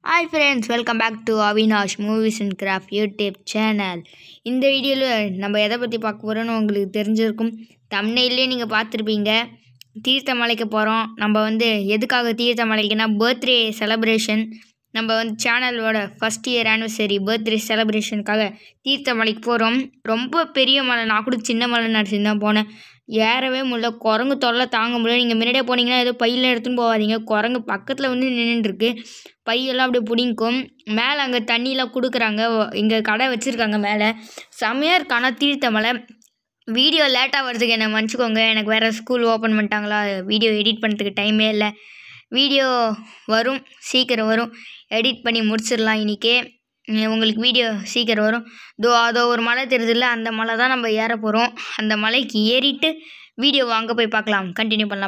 hi friends welcome back to Avinash movies and craft YouTube channel இந்த வீடியோவில் நம்ம எதை பற்றி பார்க்க போகிறோன்னு உங்களுக்கு தெரிஞ்சிருக்கும் தமிழ்லேயே நீங்கள் பார்த்துருப்பீங்க தீர்த்தமலைக்கு போகிறோம் நம்ம வந்து எதுக்காக தீர்த்தமலைக்குன்னா பர்த்டே செலப்ரேஷன் நம்ம வந்து சேனலோட ஃபஸ்ட் இயர் ஆனிவர்சரி பர்த்டே செலப்ரேஷனுக்காக தீர்த்தமலைக்கு போகிறோம் ரொம்ப பெரிய மலை நான் கூட சின்ன மலை நடிச்சுன்னு தான் போனேன் ஏறவே முடியல குரங்கு தொல்லை தாங்க முடியல நீங்கள் முன்னாடியே போனீங்கன்னா ஏதோ பையில் எடுத்துன்னு போகாதீங்க குரங்கு பக்கத்தில் வந்து நின்றுட்டுருக்கு பையெல்லாம் அப்படியே பிடிங்கும் மேலே அங்கே தண்ணியெலாம் கொடுக்குறாங்க இங்கே கடை வச்சுருக்காங்க மேலே செம்மையாக இருக்கு ஆனால் தீர்த்தமலை வீடியோ லேட்டாக வரதுக்கு என்னை மன்னிச்சிக்கோங்க எனக்கு வேறு ஸ்கூல் ஓப்பன் பண்ணிட்டாங்களா வீடியோ எடிட் பண்ணுறதுக்கு டைமே இல்லை வீடியோ வரும் சீக்கிரம் வரும் எடிட் பண்ணி முடிச்சிடலாம் இன்றைக்கே உங்களுக்கு வீடியோ சீக்கிரம் வரும் தோ அதோ ஒரு மலை தெரியுதுல்ல அந்த மலை தான் நம்ம ஏற போகிறோம் அந்த மலைக்கு ஏறிட்டு வீடியோ அங்கே போய் பார்க்கலாம் கண்டினியூ பண்ணலாம்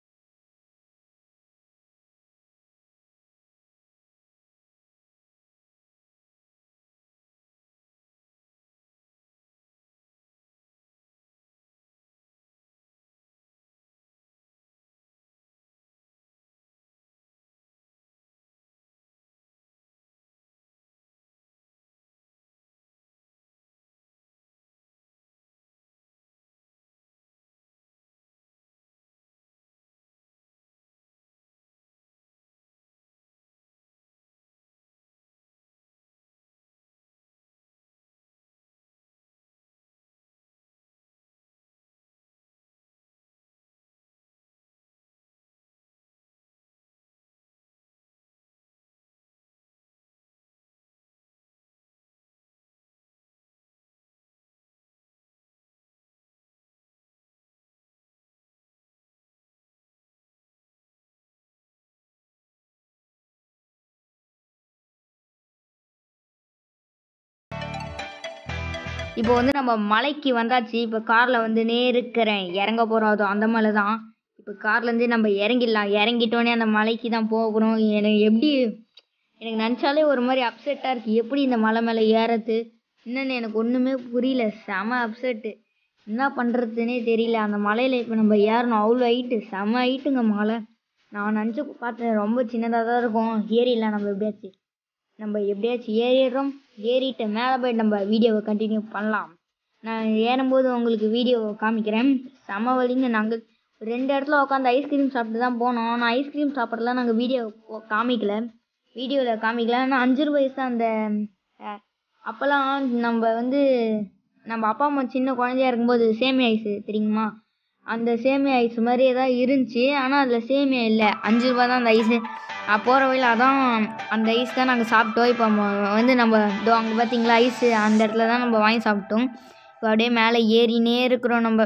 இப்போ வந்து நம்ம மலைக்கு வந்தாச்சு இப்போ காரில் வந்து இருக்கிறேன் இறங்க போகிறோம் அது அந்த மலை தான் இப்போ கார்லேருந்து நம்ம இறங்கிடலாம் இறங்கிட்டோன்னே அந்த மலைக்கு தான் போகணும் எனக்கு எப்படி எனக்கு நினச்சாலே ஒரு மாதிரி அப்செட்டாக இருக்குது எப்படி இந்த மலை மேலே ஏறது என்னன்னு எனக்கு ஒன்றுமே புரியல செம அப்செட்டு என்ன பண்ணுறதுனே தெரியல அந்த மலையில் இப்போ நம்ம ஏறணும் அவ்வளோ ஹைட்டு செம ஹைட்டுங்க மலை நான் நினச்சி பார்த்தேன் ரொம்ப சின்னதாக தான் இருக்கும் ஏறிடலாம் நம்ம எப்படியாச்சும் நம்ம எப்படியாச்சும் ஏறிடுறோம் ஏறிட்டு மேலே போய் நம்ம வீடியோவை கண்டினியூ பண்ணலாம் நான் ஏறும்போது உங்களுக்கு வீடியோ காமிக்கிறேன் செம வலிங்க நாங்கள் ரெண்டு இடத்துல உட்காந்து ஐஸ்கிரீம் சாப்பிட்டு தான் போனோம் ஆனால் ஐஸ்கிரீம் சாப்பிட்றதுலாம் நாங்கள் வீடியோ காமிக்கல வீடியோவில் காமிக்கல ஆனால் அஞ்சு ரூபாய்ஸ் தான் அந்த அஹ், அப்போல்லாம் நம்ம வந்து நம்ம அப்பா அம்மா சின்ன குழந்தையா இருக்கும்போது சேமியா ஐஸ் தெரியுமா அந்த சேமியா ஐஸ் மாதிரியே தான் இருந்துச்சு ஆனால் அதில் சேமியா இல்லை அஞ்சு ரூபா தான் அந்த ஐஸு போகிற வழியில் அதான் அந்த ஐஸ் தான் நாங்கள் சாப்பிட்டோம் இப்போ ம- வந்து நம்ம இதோ அங்கே பார்த்தீங்களா ஐஸு அந்த இடத்துல தான் நம்ம வாங்கி சாப்பிட்டோம் இப்போ அப்படியே மேலே ஏறினே இருக்கிறோம் நம்ம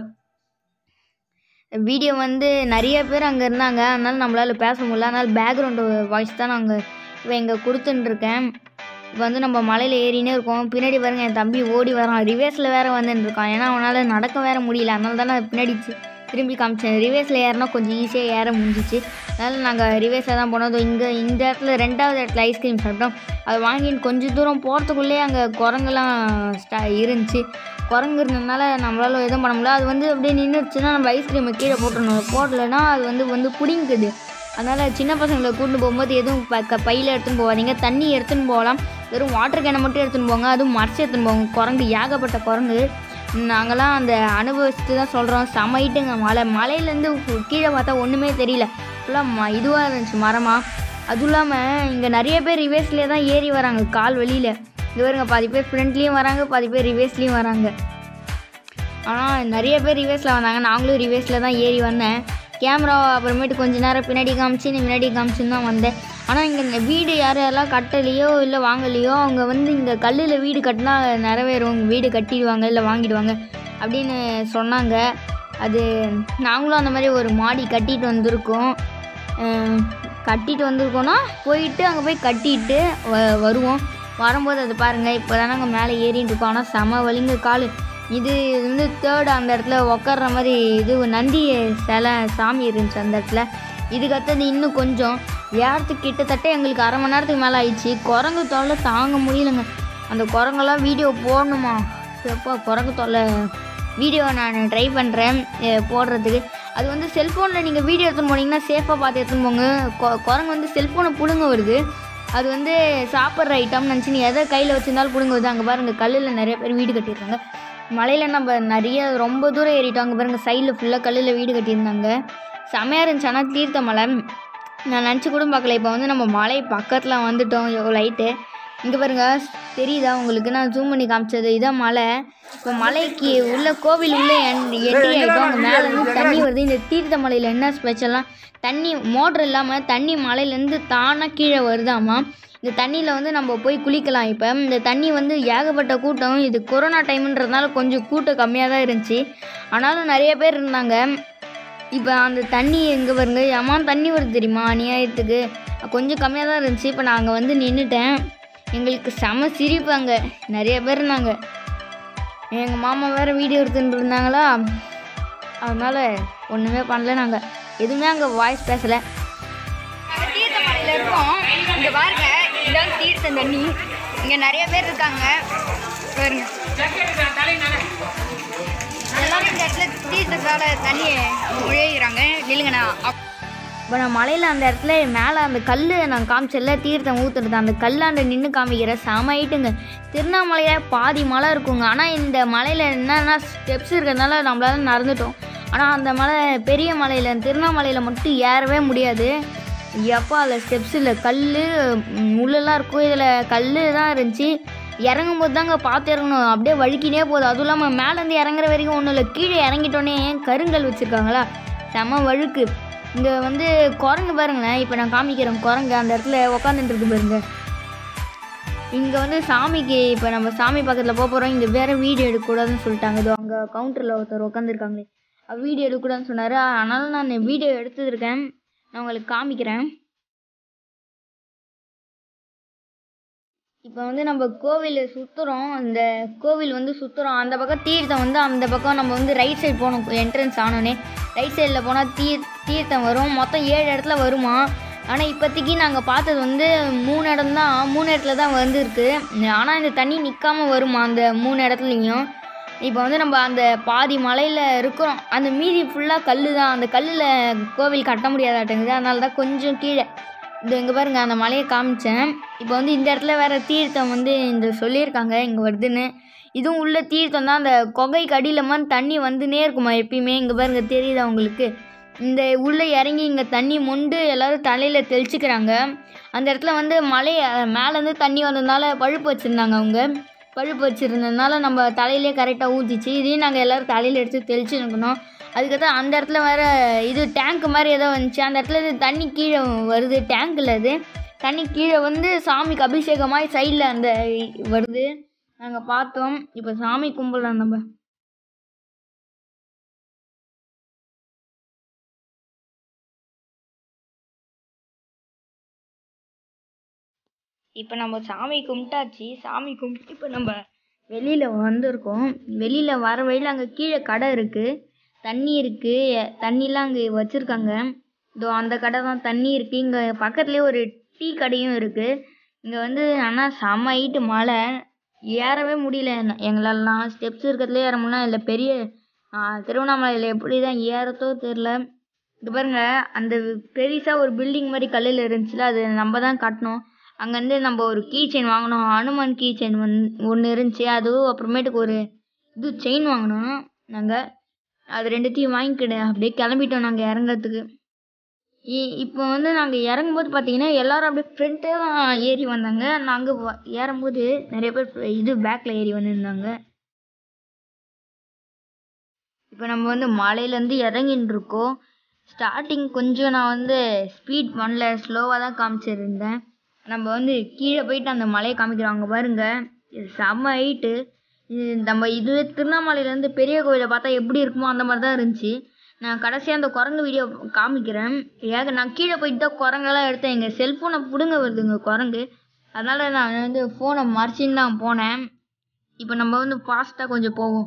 வீடியோ வந்து நிறைய பேர் அங்கே இருந்தாங்க அதனால நம்மளால் பேச முடியல அதனால பேக்ரவுண்டு வாய்ஸ் தான் நாங்கள் இப்போ இங்கே கொடுத்துட்டுருக்கேன் இப்போ வந்து நம்ம மலையில் ஏறினே இருக்கோம் பின்னாடி பாருங்க என் தம்பி ஓடி வரான் ரிவேஸில் வேறு வந்துட்டு இருக்கான் ஏன்னா அவனால் நடக்க வேற முடியல அதனால தான் நான் பின்னாடி சி- திரும்பி காமிச்சேன் ரிவேஸில் ஏறினா கொஞ்சம் ஈஸியாக ஏற முடிஞ்சிச்சு அதனால நாங்கள் ரிவேஸில் தான் போனோம் இங்கே இந்த இடத்துல ரெண்டாவது இடத்துல ஐஸ்கிரீம் சாப்பிட்டோம் அது வாங்கிட்டு கொஞ்சம் தூரம் போகிறதுக்குள்ளேயே அங்கே குரங்குலாம் ஸ்டா இருந்துச்சு குரங்கு இருந்ததுனால நம்மளால எதுவும் பண்ண முடியல அது வந்து அப்படியே நின்றுச்சுன்னா நம்ம ஐஸ்கிரீமை கீழே போட்டுருணும் போடலைன்னா அது வந்து வந்து பிடிங்குது அதனால் சின்ன பசங்களை கூட்டு போகும்போது எதுவும் ப க பையில் எடுத்துன்னு போகாதீங்க தண்ணி எடுத்துன்னு போகலாம் வெறும் வாட்டர் கேனை மட்டும் எடுத்துன்னு போங்க அதுவும் மறைச்சி எடுத்துன்னு போங்க குரங்கு ஏகப்பட்ட குரங்கு நாங்களாம் அந்த அனுபவிச்சுட்டு தான் சொல்கிறோம் செமைட்டுங்க மலை மலையிலேருந்து கீழே பார்த்தா ஒன்றுமே தெரியல ஃபுல்லாக ம இதுவாக இருந்துச்சு மரமாக அதுவும் இல்லாமல் இங்கே நிறைய பேர் ரிவேஸ்லேயே தான் ஏறி வராங்க கால் வெளியில் இது பாருங்க பாதி பேர் ஃப்ரண்ட்லேயும் வராங்க பாதி பேர் ரிவேஸ்லேயும் வராங்க ஆனால் நிறைய பேர் ரிவேஸில் வந்தாங்க நாங்களும் ரிவேஸில் தான் ஏறி வந்தேன் கேமரா அப்புறமேட்டு கொஞ்ச நேரம் பின்னாடி காமிச்சு நீ முன்னாடி காமிச்சுன்னு தான் வந்தேன் ஆனால் இங்கே வீடு யார் யாரெல்லாம் கட்டலையோ இல்லை வாங்கலையோ அவங்க வந்து இங்கே கல்லில் வீடு கட்டினா நிறைவேறும் வீடு கட்டிடுவாங்க இல்லை வாங்கிடுவாங்க அப்படின்னு சொன்னாங்க அது நாங்களும் அந்த மாதிரி ஒரு மாடி கட்டிட்டு வந்திருக்கோம் அஹ் கட்டிட்டு வந்திருக்கோன்னா போயிட்டு அங்கே போய் கட்டிட்டு வ வருவோம் வரும்போது அது பாருங்கள் இப்போ தானே அங்கே மேலே ஏறிட்டு இருக்கோம் ஆனால் செம வலிங்க கால் இது வந்து தேர்டு அந்த இடத்துல உக்கார்ற மாதிரி இது நந்தி சிலை சாமி இருந்துச்சு அந்த இடத்துல இதுக்கு அடுத்தது இன்னும் கொஞ்சம் ஏறத்துக்கு கிட்டத்தட்ட எங்களுக்கு அரை மணி நேரத்துக்கு மேலே ஆயிடுச்சு குரங்கு தொல்லை தாங்க முடியலங்க அந்த குரங்கெல்லாம் வீடியோ போடணுமா எப்போ குரங்கு தொல்லை வீடியோ நான் ட்ரை பண்ணுறேன் போடுறதுக்கு அது வந்து செல்ஃபோனில் நீங்கள் வீடியோ எடுத்துன்னு போனீங்கன்னா சேஃபாக பார்த்து எடுத்துன்னு போங்க கொ- குரங்கு வந்து செல்ஃபோனை பிடுங்க வருது அது வந்து சாப்பிட்ற ஐட்டம் நினச்சி நீ எதை கையில் வச்சிருந்தாலும் பிடுங்க வருது அங்கே பாருங்க கல்லில் நிறைய பேர் வீடு கட்டியிருக்காங்க மலையில் நம்ம நிறைய ரொம்ப தூரம் ஏறிட்டோம் அங்கே பாருங்க சைடில் ஃபுல்லாக கல்லில் வீடு கட்டியிருந்தாங்க செமையாக இருந்துச்சு ஆனால் தீர்த்த மலை நான் நினச்சி கூட பார்க்கல இப்போ வந்து நம்ம மலை பக்கத்தில் வந்துட்டோம் எவ்வளோ லைட்டு இங்கே பாருங்க தெரியுதா உங்களுக்கு நான் ஜூம் பண்ணி காமிச்சது இதான் மலை இப்போ மலைக்கு உள்ள கோவில் உள்ள என்ட்ரி ஆகிட்டோம் அங்கே மேலே இருந்து தண்ணி வருது இந்த தீர்த்த மலையில் என்ன ஸ்பெஷல்லாம் தண்ணி மோட்ரு இல்லாமல் தண்ணி மலையிலேருந்து தானாக கீழே வருதாமா இந்த தண்ணியில் வந்து நம்ம போய் குளிக்கலாம் இப்போ இந்த தண்ணி வந்து ஏகப்பட்ட கூட்டம் இது கொரோனா டைம்ன்றதுனால கொஞ்சம் கூட்டம் கம்மியாக தான் இருந்துச்சு ஆனாலும் நிறைய பேர் இருந்தாங்க இப்போ அந்த தண்ணி எங்கே வருங்க ஏமா தண்ணி வருது தெரியுமா அநியாயத்துக்கு கொஞ்சம் கம்மியாக தான் இருந்துச்சு இப்போ நான் அங்கே வந்து நின்றுட்டேன் எங்களுக்கு செம சிரிப்பு அங்கே நிறைய பேர் இருந்தாங்க எங்கள் மாமா வேறு வீடியோ எடுத்துட்டு இருந்தாங்களா அதனால் ஒன்றுமே பண்ணல நாங்கள் எதுவுமே அங்கே வாய்ஸ் பேசலை நாங்கள் தீர்த்தமலையில் இருக்கோம் இங்கே பாருங்க இதான் தீர்த்த தண்ணி இங்கே நிறைய பேர் இருக்காங்க பாருங்க எல்லாரும் இந்த இடத்துல தீர்த்தத்தால் தண்ணியை முழுகிறாங்க நில்லுங்கண்ணா இப்போ நான் மலையில் அந்த இடத்துல மேலே அந்த கல் நான் காமிச்சல தீர்த்தம் ஊற்றுறது அந்த கல்லாண்ட நின்று காமிக்கிற செம ஐட்டுங்க திருவண்ணாமலையில் பாதி மலை இருக்குங்க ஆனால் இந்த மலையில் என்னென்னா ஸ்டெப்ஸ் இருக்கிறதுனால நம்மளால நடந்துட்டோம் ஆனால் அந்த மலை பெரிய மலையில் திருவண்ணாமலையில் மட்டும் ஏறவே முடியாது எப்போ அதில் ஸ்டெப்ஸ் இல்லை கல் முள்ளெல்லாம் இருக்கும் இதில் கல் தான் இருந்துச்சு இறங்கும் போது தாங்க பார்த்து இறங்கணும் அப்படியே வழுக்கினே போகுது அதுவும் இல்லாமல் மேலேருந்து இறங்குற வரைக்கும் ஒன்றும் இல்லை கீழே இறங்கிட்டோன்னே கருங்கல் வச்சுருக்காங்களா செம வழுக்கு இங்கே வந்து குரங்கு பாருங்களேன் இப்போ நான் காமிக்கிறேன் குரங்கு அந்த இடத்துல உக்காந்துட்டு இருக்கு பாருங்க இங்கே வந்து சாமிக்கு இப்போ நம்ம சாமி பக்கத்தில் போக போகிறோம் இங்கே வேறு வீடியோ எடுக்கக்கூடாதுன்னு சொல்லிட்டாங்க இதோ அங்கே கவுண்டரில் ஒருத்தர் உட்காந்துருக்காங்களே வீடியோ எடுக்கக்கூடாதுன்னு சொன்னார் ஆனாலும் நான் வீடியோ எடுத்துருக்கேன் நான் உங்களுக்கு காமிக்கிறேன் இப்போ வந்து நம்ம கோவில் சுற்றுறோம் அந்த கோவில் வந்து சுற்றுறோம் அந்த பக்கம் தீர்த்தம் வந்து அந்த பக்கம் நம்ம வந்து ரைட் சைடு போகணும் என்ட்ரன்ஸ் ஆனோடனே ரைட் சைடில் போனால் தீர் தீர்த்தம் வரும் மொத்தம் ஏழு இடத்துல வருமா ஆனால் இப்போதைக்கு நாங்கள் பார்த்தது வந்து மூணு இடம் தான் மூணு இடத்துல தான் வந்துருக்கு ஆனால் இந்த தண்ணி நிற்காம வருமா அந்த மூணு இடத்துலையும் இப்போ வந்து நம்ம அந்த பாதி மலையில் இருக்கிறோம் அந்த மீதி ஃபுல்லாக கல் தான் அந்த கல்லில் கோவில் கட்ட முடியாதாட்டங்குது அதனால தான் கொஞ்சம் கீழே இது இங்கே பாருங்க அந்த மலையை காமிச்சேன் இப்போ வந்து இந்த இடத்துல வேற தீர்த்தம் வந்து இந்த சொல்லியிருக்காங்க இங்கே வருதுன்னு இதுவும் உள்ள தீர்த்தம் தான் அந்த குகைக்கு அடியில் மாதிரி தண்ணி வந்துனே இருக்குமா எப்பயுமே இங்கே பாருங்க தெரியுதா உங்களுக்கு இந்த உள்ளே இறங்கி இங்கே தண்ணி மொண்டு எல்லாரும் தலையில் தெளிச்சுக்கிறாங்க அந்த இடத்துல வந்து மலை அஹ், மேலேருந்து தண்ணி வந்ததுனால பழுப்பு வச்சுருந்தாங்க அவங்க பழுப்பு வச்சுருந்ததுனால நம்ம தலையிலே கரெக்டாக ஊற்றிச்சு இதையும் நாங்கள் எல்லோரும் தலையில் எடுத்து தெளிச்சு இருக்கணும் அதுக்கப்புறம் அந்த இடத்துல வேறு இது டேங்க் மாதிரி ஏதோ வந்துச்சு அந்த இடத்துல இது தண்ணி கீழே வருது டேங்க்கில் இது தண்ணி கீழே வந்து சாமிக்கு அபிஷேகமாய் சைடில் அந்த வருது நாங்கள் பார்த்தோம் இப்போ சாமி கும்பிடலாம் நம்ம இப்போ நம்ம சாமி கும்பிட்டாச்சு சாமி கும்பிட்டு இப்போ நம்ம வெளியில் வந்திருக்கோம் வெளியில் வர வழியில் அங்கே கீழே கடை இருக்குது தண்ணி இருக்குது தண்ணிலாம் அங்கே வச்சுருக்காங்க இதோ அந்த கடை தான் தண்ணி இருக்குது இங்கே பக்கத்துலேயே ஒரு டீ கடையும் இருக்குது இங்கே வந்து ஆனால் செம்ம ஹைட்டு மலை ஏறவே முடியல என்ன- எங்களாலலாம் ஸ்டெப்ஸ் இருக்கிறதுலே ஏற முடியல இல்லை பெரிய ஆ, திருவண்ணாமலையில் எப்படி தான் ஏறத்தோ தெரில இது பாருங்க அந்த பெருசாக ஒரு பில்டிங் மாதிரி கல்லில் இருந்துச்சுல அது நம்ம தான் கட்டணும் அங்கேருந்து நம்ம ஒரு கீ செயின் வாங்கினோம் ஹனுமான் கீ செயின் ஒன் ஒன்று இருந்துச்சு அதுவும் அப்புறமேட்டுக்கு ஒரு இது செயின் வாங்கினோம் நாங்கள் அது ரெண்டுத்தையும் வாங்கிக்கிடு அப்படியே கிளம்பிட்டோம் நாங்கள் இறங்குறதுக்கு இ- இப்போ வந்து நாங்கள் இறங்கும்போது பார்த்தீங்கன்னா எல்லாரும் அப்படியே ஃப்ரண்ட்டே தான் ஏறி வந்தாங்க நாங்கள் ஏறும்போது நிறைய பேர் fr- இது பேக்கில் ஏறி வந்துருந்தாங்க இப்போ நம்ம வந்து மலையிலேருந்து இறங்கின்னு இருக்கோம் ஸ்டார்டிங் கொஞ்சம் நான் வந்து ஸ்பீட் பண்ணல ஸ்லோவாக தான் காமிச்சிருந்தேன் நம்ம வந்து கீழே போயிட்டு அந்த மலையை காமிக்கிறாங்க பாருங்க இது செம்ம ஹைட்டு இது நம்ம இதுவே திருவண்ணாமலையிலேருந்து பெரிய கோயிலை பார்த்தா எப்படி இருக்குமோ அந்த மாதிரி தான் இருந்துச்சு நான் கடைசியாக அந்த குரங்கு வீடியோ காமிக்கிறேன் ஏக நான் கீழே போயிட்டு தான் குரங்கெல்லாம் எடுத்தேன் எங்கள் செல்ஃபோனை பிடுங்க வருதுங்க குரங்கு அதனால் நான் வந்து ஃபோனை மறைச்சின்னு தான் போனேன் இப்போ நம்ம வந்து ஃபாஸ்ட்டாக கொஞ்சம் போவோம்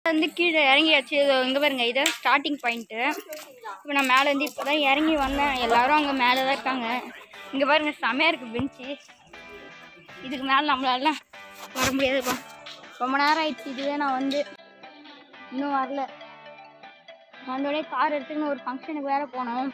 வந்து கீழே இறங்கியாச்சு இதோ இங்கே பாருங்க இதான் ஸ்டார்டிங் பாயிண்ட்டு இப்போ நான் மேலே வந்து இப்போ தான் இறங்கி வந்தேன் எல்லாரும் அங்கே மேலே தான் இருக்காங்க இங்கே பாருங்க செமையாக இருக்குது பெஞ்சு இதுக்கு மேலே நம்மளால வர முடியாதுப்பா ரொம்ப நேரம் ஆயிடுச்சு இதுவே நான் வந்து இன்னும் வரல வந்தோடனே கார் எடுத்துக்கின்னு ஒரு ஃபங்க்ஷனுக்கு வேற போனோம்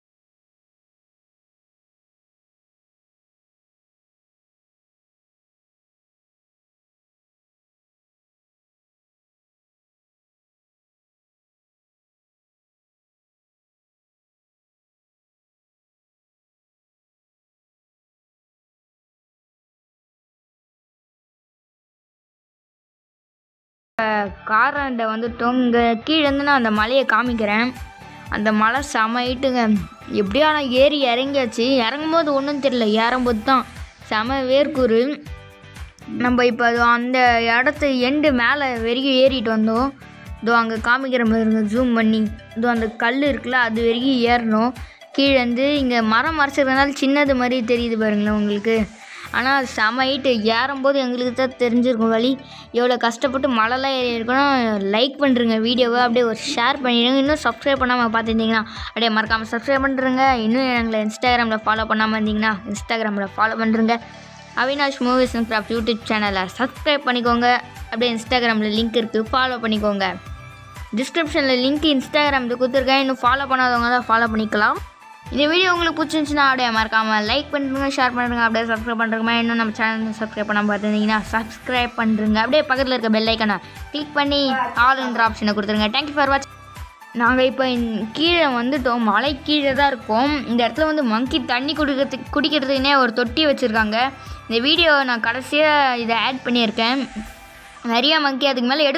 காராண்ட வந்துட்டோம் இங்கே கீழேருந்து நான் அந்த மலையை காமிக்கிறேன் அந்த மலை செமைட்டுங்க எப்படியோ ஆனால் ஏறி இறங்கியாச்சு இறங்கும் போது ஒன்றும் தெரியல ஏறும்போது தான் செம வேர்க்கூறு நம்ம இப்போ அது அந்த இடத்து எண்டு மேலே வரைக்கும் ஏறிட்டு வந்தோம் இதோ அங்கே காமிக்கிற மாதிரி இருங்க ஜூம் பண்ணி இதோ அந்த கல் இருக்குல்ல அது வரைக்கும் ஏறணும் கீழே வந்து இங்கே மரம் மறைச்சிருக்கனால சின்னது மாதிரி தெரியுது பாருங்களேன் உங்களுக்கு ஆனால் செம ஹைட்டு ஏறும்போது எங்களுக்கு தான் தெரிஞ்சிருக்கும் வழி எவ்வளோ கஷ்டப்பட்டு மழைலாம் ஏறி இருக்கணும் லைக் பண்ணுறங்க வீடியோவை அப்படியே ஒரு ஷேர் பண்ணிடுங்க இன்னும் சப்ஸ்கிரைப் பண்ணாமல் பார்த்துருந்தீங்கன்னா அப்படியே மறக்காமல் சப்ஸ்கிரைப் பண்ணுறங்க இன்னும் எங்களை இன்ஸ்டாகிராமில் ஃபாலோ பண்ணாமல் இருந்தீங்கன்னா இன்ஸ்டாகிராமில் ஃபாலோ பண்ணுறங்க Avinash movies and craft YouTube சேனலை சப்ஸ்கிரைப் பண்ணிக்கோங்க அப்படியே இன்ஸ்டாகிராமில் லிங்க் இருக்குது ஃபாலோ பண்ணிக்கோங்க டிஸ்கிரிப்ஷனில் லிங்க் இன்ஸ்டாகிராமில் கொடுத்துருக்கேன் இன்னும் ஃபாலோ பண்ணாதவங்க தான் ஃபாலோ பண்ணிக்கலாம் இந்த வீடியோ உங்களுக்கு பிடிச்சிருந்துச்சுன்னா அப்படியே மறக்காமல் லைக் பண்ணுறங்க ஷேர் பண்ணுறங்க அப்படியே சப்ஸ்கிரைப் பண்ணுறங்க இன்னும் நம்ம சேனல் சப்ஸ்கிரைப் பண்ணாமல் பார்த்துருந்தீங்கன்னா சப்ஸ்கிரைப் பண்ணுறங்க அப்படியே பக்கத்தில் இருக்க பெல் ஐக்கனை கிளிக் பண்ணி ஆல் என்ற ஆப்ஷனை கொடுத்துருங்க தேங்க்யூ ஃபார் வாட்ச் நாங்கள் இப்போ கீழே வந்துட்டோம் மலை கீழே தான் இருக்கோம் இந்த இடத்துல வந்து மங்கி தண்ணி குடிக்கிறதுக்கு குடிக்கிறதுக்குனே ஒரு தொட்டி வச்சுருக்காங்க இந்த வீடியோ நான் கடைசியாக இதை ஆட் பண்ணியிருக்கேன் நிறைய மங்கி அதுக்கு மேலே எடு